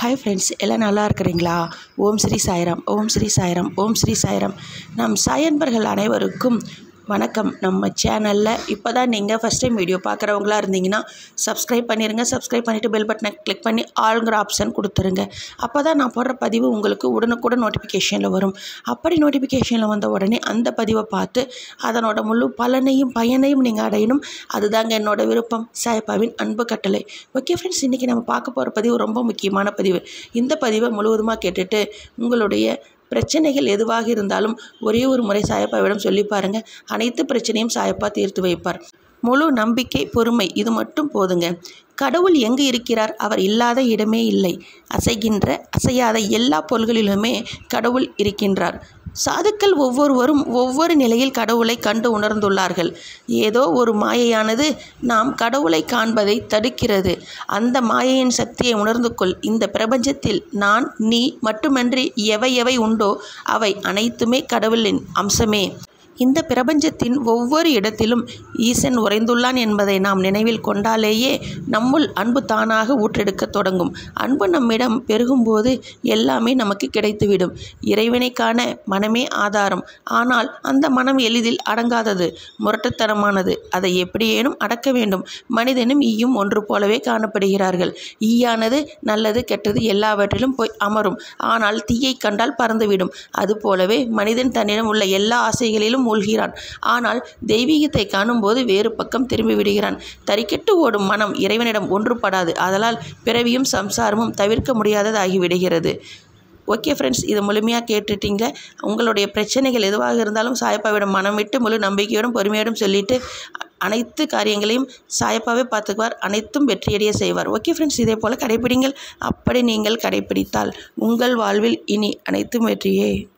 hi friends எல்லாம் நல்லா இருக்கிறீங்களா ஓம் ஸ்ரீ சாய்ராம் ஓம் ஸ்ரீ சாய்ராம் ஓம் ஸ்ரீ சாய்ராம் நம் சாயன்பர்கள் அனைவருக்கும் வணக்கம் நம்ம சேனலில் இப்போ தான் நீங்கள் ஃபஸ்ட் டைம் வீடியோ பார்க்குறவங்களா இருந்தீங்கன்னா சப்ஸ்கிரைப் பண்ணிடுங்க சப்ஸ்கிரைப் பண்ணிவிட்டு பெல் பட்டனை கிளிக் பண்ணி ஆளுங்கிற ஆப்ஷன் கொடுத்துருங்க அப்போ தான் நான் போடுற பதிவு உங்களுக்கு உடனுக்குடன் நோட்டிஃபிகேஷனில் வரும் அப்படி நோட்டிஃபிகேஷனில் வந்த உடனே அந்த பதிவை பார்த்து அதனோட முழு பலனையும் பயனையும் நீங்கள் அடையணும் அதுதாங்க என்னோட விருப்பம் சாயப்பாவின் அன்பு கட்டளை ஓகே ஃப்ரெண்ட்ஸ் இன்றைக்கி நம்ம பார்க்க போகிற பதிவு ரொம்ப முக்கியமான பதிவு இந்த பதிவை முழுவதுமாக கேட்டுட்டு உங்களுடைய பிரச்சனைகள் எதுவாக இருந்தாலும் ஒரே ஒரு முறை சாயப்பாவிடம் சொல்லி பாருங்க அனைத்து பிரச்சனையும் சாயப்பா தீர்த்து வைப்பார் முழு நம்பிக்கை பொறுமை இது மட்டும் போதுங்க கடவுள் எங்கு இருக்கிறார் அவர் இல்லாத இடமே இல்லை அசைகின்ற அசையாத எல்லா பொருள்களிலுமே கடவுள் இருக்கின்றார் சாதுக்கள் ஒவ்வொருவரும் ஒவ்வொரு நிலையில் கடவுளை கண்டு உணர்ந்துள்ளார்கள் ஏதோ ஒரு மாயையானது நாம் கடவுளை காண்பதை தடுக்கிறது அந்த மாயையின் சக்தியை உணர்ந்து கொள் இந்த பிரபஞ்சத்தில் நான் நீ மட்டுமன்றி எவை எவை உண்டோ அவை அனைத்துமே கடவுளின் அம்சமே இந்த பிரபஞ்சத்தின் ஒவ்வொரு இடத்திலும் ஈசன் உறைந்துள்ளான் என்பதை நாம் நினைவில் கொண்டாலேயே நம்முள் அன்பு தானாக ஊற்றெடுக்க தொடங்கும் அன்பு நம்மிடம் பெருகும்போது எல்லாமே நமக்கு கிடைத்துவிடும் இறைவனை காண மனமே ஆதாரம் ஆனால் அந்த மனம் எளிதில் அடங்காதது முரட்டுத்தனமானது அதை எப்படியேனும் அடக்க வேண்டும் மனிதனும் ஈயும் ஒன்று போலவே காணப்படுகிறார்கள் ஈயானது நல்லது கெட்டது எல்லாவற்றிலும் போய் அமரும் ஆனால் தீயை கண்டால் பறந்துவிடும் அதுபோலவே மனிதன் தன்னிடம் உள்ள எல்லா ஆசைகளிலும் மூழ்கிறான் ஆனால் தெய்வீகத்தை காணும்போது வேறு பக்கம் திரும்பி விடுகிறான் தறிக்கெட்டு ஓடும் மனம் இறைவனிடம் ஒன்றுபடாது அதனால் பிறவியும் சம்சாரமும் தவிர்க்க முடியாததாகி விடுகிறது ஓகே ஃப்ரெண்ட்ஸ் இதை முழுமையாக கேட்டுட்டீங்க உங்களுடைய பிரச்சனைகள் எதுவாக இருந்தாலும் சாயப்பாவிடம் மனம் விட்டு முழு நம்பிக்கையோடும் பொறுமையோடும் சொல்லிட்டு அனைத்து காரியங்களையும் சாயப்பாவே பார்த்துக்குவார் அனைத்தும் வெற்றியடைய செய்வார் ஓகே ஃப்ரெண்ட்ஸ் இதே போல் கடைப்பிடிங்கள் அப்படி நீங்கள் கடைப்பிடித்தால் உங்கள் வாழ்வில் இனி அனைத்தும் வெற்றியே